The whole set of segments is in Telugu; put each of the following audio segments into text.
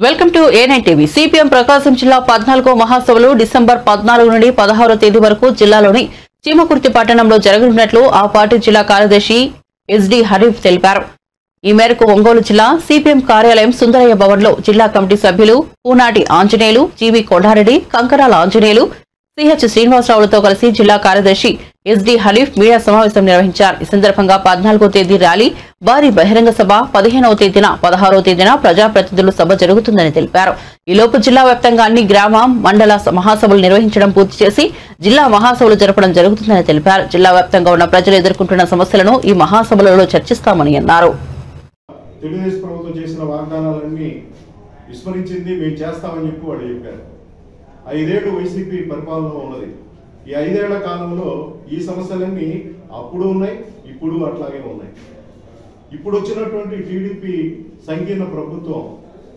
welcome to A nine TV CPM Prakasam జిల్లా పద్నాలుగో మహాసభలు డిసెంబర్ పద్నాలుగు నుండి పదహారో తేదీ వరకు జిల్లాలోని చీమకుర్తి పట్టణంలో జరగనున్నట్లు ఆ పార్టీ జిల్లా కార్యదర్శి ఎస్డి హరీఫ్ తెలిపారు ఈ మేరకు ఒంగోలు జిల్లా సిపిఎం కార్యాలయం సుందరయ్య భవన్ లో జిల్లా కమిటీ సభ్యులు పూనాటి ఆంజనేయులు జీవి కొండారెడ్డి కంకరాల ఆంజనేయులు సిహెచ్ శ్రీనివాసరావులతో కలిసి జిల్లా కార్యదర్శి ఎస్డి హలీఫ్ మీడియా సమావేశం నిర్వహించారు ఈ సందర్భంగా పద్నాలుగో తేదీ ర్యాలీ భారీ బహిరంగ సభ పదిహేనవ తేదీన పదహారవ తేదీన ప్రజాప్రతినిధుల సభ జరుగుతుందని తెలిపారు ఈలోపు జిల్లా వ్యాప్తంగా అన్ని గ్రామ మండల స- మహాసభలు నిర్వహించడం పూర్తి చేసి జిల్లా మహాసభలు జరపడం జరుగుతుందని తెలిపారు జిల్లా వ్యాప్తంగా ఉన్న ప్రజలు ఎదుర్కొంటున్న సమస్యలను ఈ మహాసభలలో చర్చిస్తామని అన్నారు తెలుగుదేశం ప్రభుత్వం చేసిన వాగ్దానాలన్నీ విస్మరించింది మేము చేస్తామని చెప్పి వాళ్ళు చెప్పారు ఐదేళ్లు వైసీపీ పరిపాలన ఉన్నది ఈ ఐదేళ్ల కాలంలో ఈ సమస్యలన్నీ అప్పుడు ఉన్నాయి ఇప్పుడు అట్లాగే ఉన్నాయి ఇప్పుడు వచ్చినటువంటి టీడీపీ సంకీర్ణ ప్రభుత్వం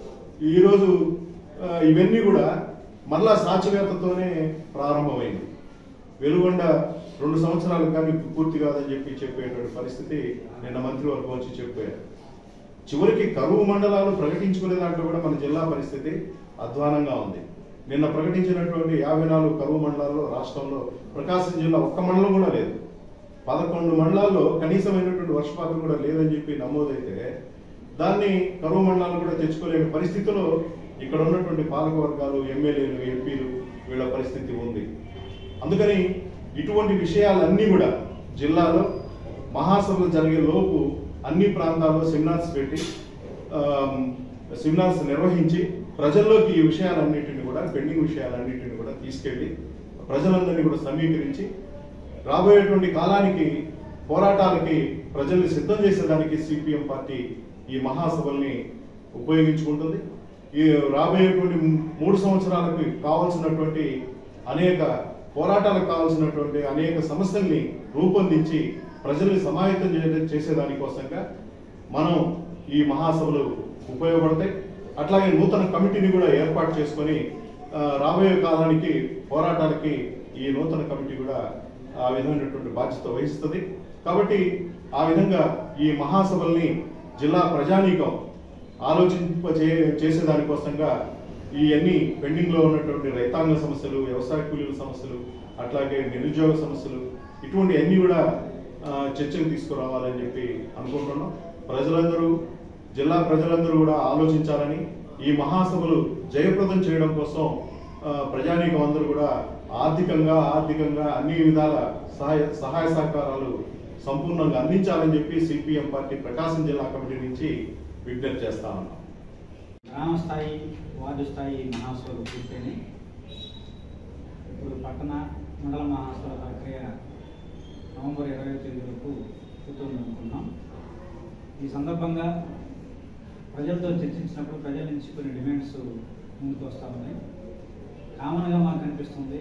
ఈరోజు ఆ, ఇవన్నీ కూడా మళ్ళా సాచివేతతోనే ప్రారంభమైంది వెలుగొండ రెండు సంవత్సరాలు కానీ పూర్తి కాదని చెప్పి చెప్పేటువంటి పరిస్థితి నిన్న మంత్రివర్గం వచ్చి చెప్పారు చివరికి కరువు మండలాలు ప్రకటించుకునే దాంట్లో కూడా మన జిల్లా పరిస్థితి అధ్వానంగా ఉంది నిన్న ప్రకటించినటువంటి యాభై నాలుగు కరువు మండలాల్లో రాష్ట్రంలో ప్రకాశం జిల్లా ఒక్క మండలం కూడా లేదు పదకొండు మండలాల్లో కనీసమైనటువంటి వర్షపాతం కూడా లేదని చెప్పి నమోదైతే దాన్ని కరువు మండలాలు కూడా తెచ్చుకోలేని పరిస్థితిలో ఇక్కడ ఉన్నటువంటి పాలక వర్గాలు ఎమ్మెల్యేలు ఎంపీలు వీళ్ళ పరిస్థితి ఉంది అందుకని ఇటువంటి విషయాలన్నీ కూడా జిల్లాలో మహాసభలు జరిగే లోపు అన్ని ప్రాంతాల్లో సెమినార్స్ పెట్టి ఆమ్, సెమినార్స్ నిర్వహించి ప్రజల్లోకి ఈ విషయాలన్నింటిని కూడా పెండింగ్ విషయాలన్నింటిని కూడా తీసుకెళ్లి ప్రజలందరినీ కూడా సమీకరించి రాబోయేటువంటి కాలానికి పోరాటాలకి ప్రజల్ని సిద్ధం చేసేదానికి సిపిఎం పార్టీ ఈ మహాసభల్ని ఉపయోగించుకుంటుంది ఈ రాబోయేటువంటి మూడు సంవత్సరాలకు కావాల్సినటువంటి అనేక పోరాటాలకు కావాల్సినటువంటి అనేక సమస్యల్ని రూపొందించి ప్రజల్ని సమాయత్తం చే- చేసేదానికోసంగా మనం ఈ మహాసభలు ఉపయోగపడతాయి అట్లాగే నూతన కమిటీని కూడా ఏర్పాటు చేసుకొని ఆ, రాబోయే కాలానికి పోరాటాలకి ఈ నూతన కమిటీ కూడా ఆ విధమైనటువంటి బాధ్యత వహిస్తుంది కాబట్టి ఆ విధంగా ఈ మహాసభల్ని జిల్లా ప్రజానీకం ఆలోచింప చే- చేసేదానికోసంగా ఈ అన్ని పెండింగ్ లో ఉన్నటువంటి రైతాంగ సమస్యలు వ్యవసాయ కూలీల సమస్యలు అట్లాగే నిరుద్యోగ సమస్యలు ఇటువంటి అన్ని కూడా ఆ, చర్చకు తీసుకురావాలని చెప్పి అనుకుంటున్నాం ప్రజలందరూ జిల్లా ప్రజలందరూ కూడా ఆలోచించాలని ఈ మహాసభలు జయప్రదం చేయడం కోసం ఆ, ప్రజానీకం అందరూ కూడా ఆర్థికంగా ఆర్థికంగా అన్ని విధాల సహాయ సహాయ సహకారాలు సంపూర్ణంగా అందించాలని చెప్పి సిపిఎం పార్టీ ప్రకాశం జిల్లా కమిటీ నుంచి విజ్ఞప్తి చేస్తా ఉన్నాం గ్రామ స్థాయి వార్డు స్థాయి మహాసభలు పూర్తయినాయి ఇప్పుడు పట్టణ మండల మహాసభల ప్రక్రియ నవంబర్ ఇరవై తేదీ వరకు పూర్తవుతుంది అనుకున్నాం ఈ సందర్భంగా ప్రజలతో చర్చించినప్పుడు ప్రజల నుంచి కొన్ని డిమాండ్స్ ముందుకు వస్తూ ఉన్నాయి కామన్గా మాకు అనిపిస్తుంది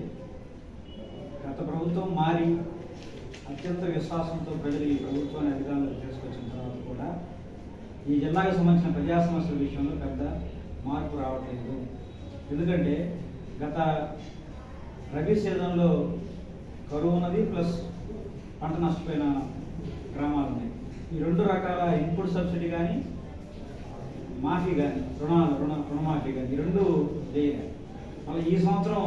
గత ప్రభుత్వం మారి అత్యంత విశ్వాసంతో ప్రజలు ఈ ప్రభుత్వాన్ని అధికారంలోకి తీసుకొచ్చిన తర్వాత కూడా ఈ జిల్లాకు సంబంధించిన ప్రజా సమస్యల విషయంలో పెద్ద మార్పు రావట్లేదు ఎందుకంటే గత రబీ సీజన్లో కరువు ఉన్నది ప్లస్ పంట నష్టపోయిన గ్రామాలు ఉన్నాయి ఈ రెండు రకాల ఇన్పుట్ సబ్సిడీ కానీ మాఫీ కానీ రుణాలు రుణ రుణమాఫీ కానీ ఈ రెండు చేయాలి మళ్ళీ ఈ సంవత్సరం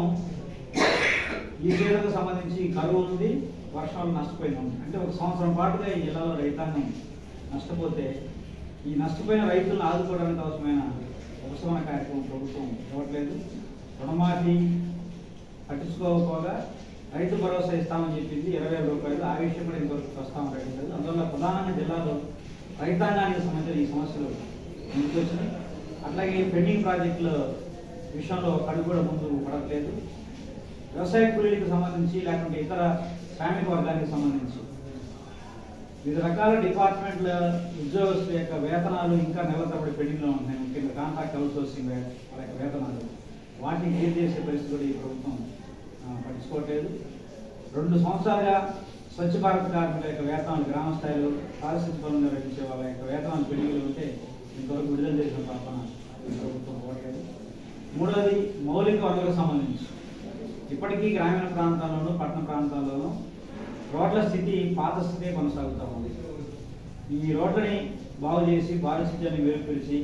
ఈ సీజన్కు సంబంధించి కరువు ఉంది వర్షాలు నష్టపోయిన ఉంది అంటే ఒక సంవత్సరం పాటుగా ఈ జిల్లాలో రైతాంగం నష్టపోతే ఈ నష్టపోయిన రైతులను ఆదుకోవడానికి అవసరమైన ఉపశమన కార్యక్రమం ప్రభుత్వం ఇవ్వట్లేదు రుణమాఫీ పట్టించుకోకపోగా రైతు భరోసా ఇస్తామని చెప్పింది ఇరవై వేల రూపాయలు ఆ విషయం కూడా ఇంతవరకు ప్రస్తావన పెట్టలేదు అందువల్ల ప్రధానంగా జిల్లాలో రైతాంగానికి సంబంధించిన ఈ సమస్యలు ముందుకు వచ్చినాయి అట్లాగే పెండింగ్ ప్రాజెక్టుల విషయంలో కడుగు కూడా ముందు పడట్లేదు వ్యవసాయ కూలీలకు సంబంధించి లేకుంటే ఇతర శ్రామిక వర్గానికి సంబంధించి వివిధ రకాల డిపార్ట్మెంట్ల ఉద్యోగస్తుల యొక్క వేతనాలు ఇంకా నెల తరబడి పెండింగ్లో ఉంటున్నాయి ముఖ్యంగా కాంట్రాక్ట్ అవుట్సోర్సింగ్ వే- వాళ్ళ యొక్క వేతనాలు వాటిని క్లియర్ చేసే పరిస్థితి కూడా ఈ ప్రభుత్వం ఆ, పట్టించుకోవట్లేదు రెండు సంవత్సరాలుగా స్వచ్ఛ భారత్ కార్మికుల యొక్క వేతనాలు గ్రామ స్థాయిలో పారిశుద్ధ్య పనులు నిర్వహించే వాళ్ళ యొక్క వేతనాలు పెండింగ్లో ఉంటే ఇంతవరకు విడుదల చేసిన పాపన ఈ ప్రభుత్వం పోవట్లేదు మూడవది మౌలిక వనరులకు సంబంధించి ఇప్పటికీ గ్రామీణ ప్రాంతాల్లోనూ పట్టణ ప్రాంతాల్లోనూ రోడ్ల స్థితి పాత స్థితే కొనసాగుతూ ఉంది ఈ రోడ్లని బాగు చేసి పారిశుద్ధ్యాన్ని మెరుగుపరిచి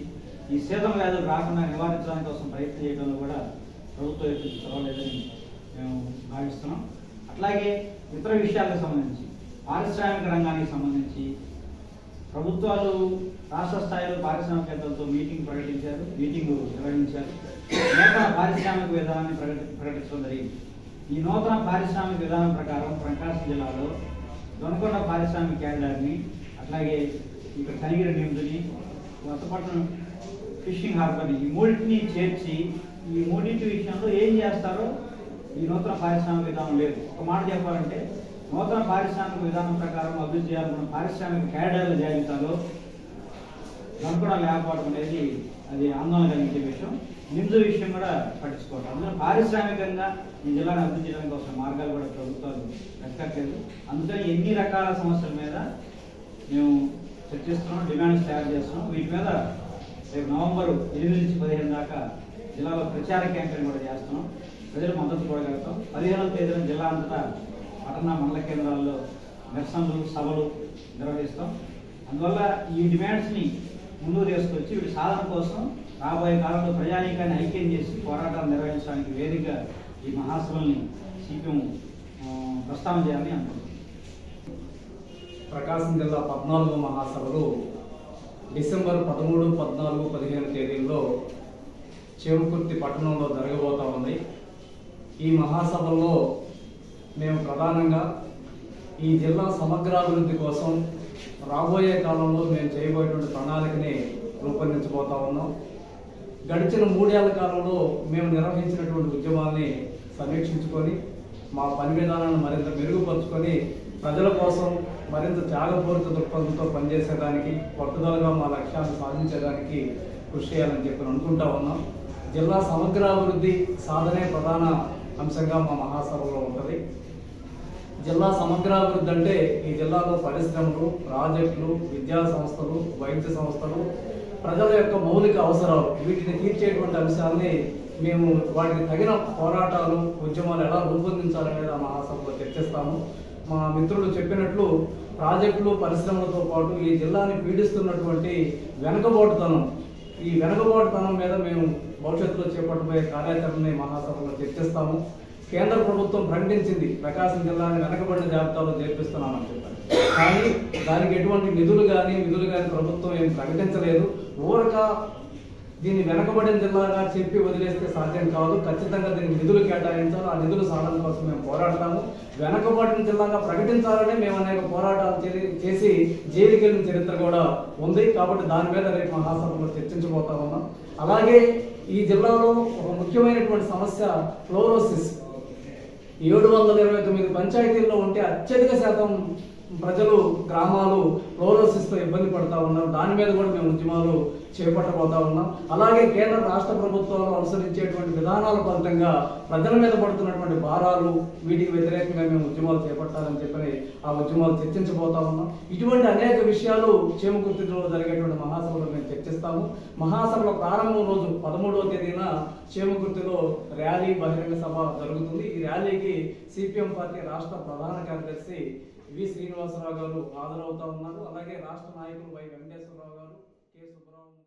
ఈ సీజన్ వ్యాధులు రాకుండా నివారించడానికి కోసం ప్రయత్నం చేయడంలో కూడా ప్రభుత్వం ఎటు చదవలేదని మేము భావిస్తున్నాం అట్లాగే ఇతర విషయాలకు సంబంధించి పారిశ్రామిక రంగానికి సంబంధించి ప్రభుత్వాలు రాష్ట్ర స్థాయిలో పారిశ్రామికవేత్తలతో మీటింగ్ ప్రకటించారు మీటింగ్ నిర్వహించారు నూతన పారిశ్రామిక విధానాన్ని ప్రకటి ప్రకటించడం జరిగింది ఈ నూతన పారిశ్రామిక విధానం ప్రకారం ప్రకాశం జిల్లాలో దొనకొండ పారిశ్రామిక కేంద్రాన్ని అట్లాగే ఇక్కడ కనిగిరి నిమ్దుని కొత్తపట్నం ఫిషింగ్ హార్బర్ని ఈ మూడింటిని చేర్చి ఈ మూడింటి విషయంలో ఏం చేస్తారో ఈ నూతన పారిశ్రామిక విధానం లేదు ఒక మాట చెప్పాలంటే నూతన పారిశ్రామిక విధానం ప్రకారం అభివృద్ధి చేయాలనుకున్న పారిశ్రామిక కేడర్ల జాబితాలో దొనకొండ లేకపోవడం అనేది అది ఆందోళన కలిగించే విషయం నిమ్స్ విషయం కూడా పట్టించుకోవటం అందుకని పారిశ్రామికంగా ఈ జిల్లాను అభివృద్ధి చేయడానికి కోసం మార్గాలు కూడా ప్రభుత్వాలు వెతకట్లేదు అందుకని ఎన్ని రకాల సమస్యల మీద మేము చర్చిస్తున్నాం డిమాండ్స్ తయారు చేస్తున్నాం వీటి మీద రేపు నవంబర్ ఎనిమిది నుంచి పదిహేను దాకా జిల్లాలో ప్రచార క్యాంపెయిన్ కూడా చేస్తున్నాం ప్రజలు మద్దతు కూడగలుగుతాం పదిహేనవ తేదీన జిల్లా అంతటా పట్టణ మండల కేంద్రాల్లో నిరసనలు సభలు నిర్వహిస్తాం అందువల్ల ఈ డిమాండ్స్ని ముందుకు తీసుకొచ్చి వీటి సాధన కోసం రాబోయే కాలంలో ప్రజానీకాన్ని ఐక్యం చేసి పోరాటాలు నిర్వహించడానికి వేదిక ఈ మహాసభల్ని సిపిఎం ప్రస్తావన చేయాలని అనుకుంటున్నాం ప్రకాశం జిల్లా పద్నాలుగో మహాసభలు డిసెంబర్ పదమూడు పద్నాలుగు పదిహేను తేదీల్లో చేమకుర్తి పట్టణంలో జరగబోతా ఉంది ఈ మహాసభల్లో మేము ప్రధానంగా ఈ జిల్లా సమగ్రాభివృద్ధి కోసం రాబోయే కాలంలో మేము చేయబోయేటువంటి ప్రణాళికని రూపొందించబోతా ఉన్నాం గడిచిన మూడేళ్ల కాలంలో మేము నిర్వహించినటువంటి ఉద్యమాల్ని సమీక్షించుకొని మా పని విధానాన్ని మరింత మెరుగుపరుచుకొని ప్రజల కోసం మరింత త్యాగపూరిత దృక్పథంతో పనిచేసేదానికి పట్టుదలగా మా లక్ష్యాన్ని సాధించేదానికి కృషి చేయాలని చెప్పి అనుకుంటా ఉన్నాం జిల్లా సమగ్రాభివృద్ధి సాధనే ప్రధాన అంశంగా మా మహాసభలో ఉంటుంది జిల్లా సమగ్రాభివృద్ధి అంటే ఈ జిల్లాలో పరిశ్రమలు ప్రాజెక్టులు విద్యా సంస్థలు వైద్య సంస్థలు ప్రజల యొక్క మౌలిక అవసరాలు వీటిని తీర్చేటువంటి అంశాలని మేము వాటికి తగిన పోరాటాలు ఉద్యమాలు ఎలా రూపొందించాలనేది ఆ మహాసభలో చర్చిస్తాము మా మిత్రులు చెప్పినట్లు ప్రాజెక్టులు పరిశ్రమలతో పాటు ఈ జిల్లాని పీడిస్తున్నటువంటి వెనుకబాటుతనం ఈ వెనుకబాటుతనం మీద మేము భవిష్యత్తులో చేపట్టబోయే కార్యాచరణని మహాసభలో చర్చిస్తాము కేంద్ర ప్రభుత్వం ప్రకటించింది ప్రకాశం జిల్లాని వెనకబడిన జాబితాలో చేర్పిస్తున్నామని చెప్పారు కానీ దానికి ఎటువంటి నిధులు కానీ నిధులు కానీ ప్రభుత్వం ఏం ప్రకటించలేదు ఊరక దీన్ని వెనకబడిన జిల్లాగా చెప్పి వదిలేస్తే సాధ్యం కాదు ఖచ్చితంగా దీనికి నిధులు కేటాయించాలి ఆ నిధుల సాధన కోసం మేము పోరాడతాము వెనకబడిన జిల్లాగా ప్రకటించాలని మేము అనేక పోరాటాలు చే- చేసి జైలుకి వెళ్ళిన చరిత్ర కూడా ఉంది కాబట్టి దాని మీద రేపు మహాసభలో చర్చించబోతా ఉన్నాం అలాగే ఈ జిల్లాలో ఒక ముఖ్యమైనటువంటి సమస్య ఫ్లోరోసిస్ ఏడు వందల ఇరవై తొమ్మిది పంచాయతీల్లో ఉంటే అత్యధిక శాతం ప్రజలు గ్రామాలు ఫ్లోరోసిస్తో ఇబ్బంది పడతా ఉన్నారు దాని మీద కూడా మేము ఉద్యమాలు చేపట్టబోతా ఉన్నాం అలాగే కేంద్ర రాష్ట్ర ప్రభుత్వాలు అనుసరించేటువంటి విధానాల ఫలితంగా ప్రజల మీద పడుతున్నటువంటి భారాలు వీటికి వ్యతిరేకంగా మేము ఉద్యమాలు చేపట్టాలని చెప్పని ఆ ఉద్యమాలు చర్చించబోతా ఉన్నాం ఇటువంటి అనేక విషయాలు చేమకుర్తిలో జరిగేటువంటి మహాసభలో మేము చర్చిస్తాము మహాసభల ప్రారంభం రోజు పదమూడవ తేదీన చేమకుర్తిలో ర్యాలీ బహిరంగ సభ జరుగుతుంది ఈ ర్యాలీకి సిపిఎం పార్టీ రాష్ట్ర ప్రధాన కార్యదర్శి వి శ్రీనివాసరావు గారు హాజరవుతా ఉన్నారు అలాగే రాష్ట్ర నాయకులు వై వెంకటేశ్వరరావు గారు కె సుబ్బరావు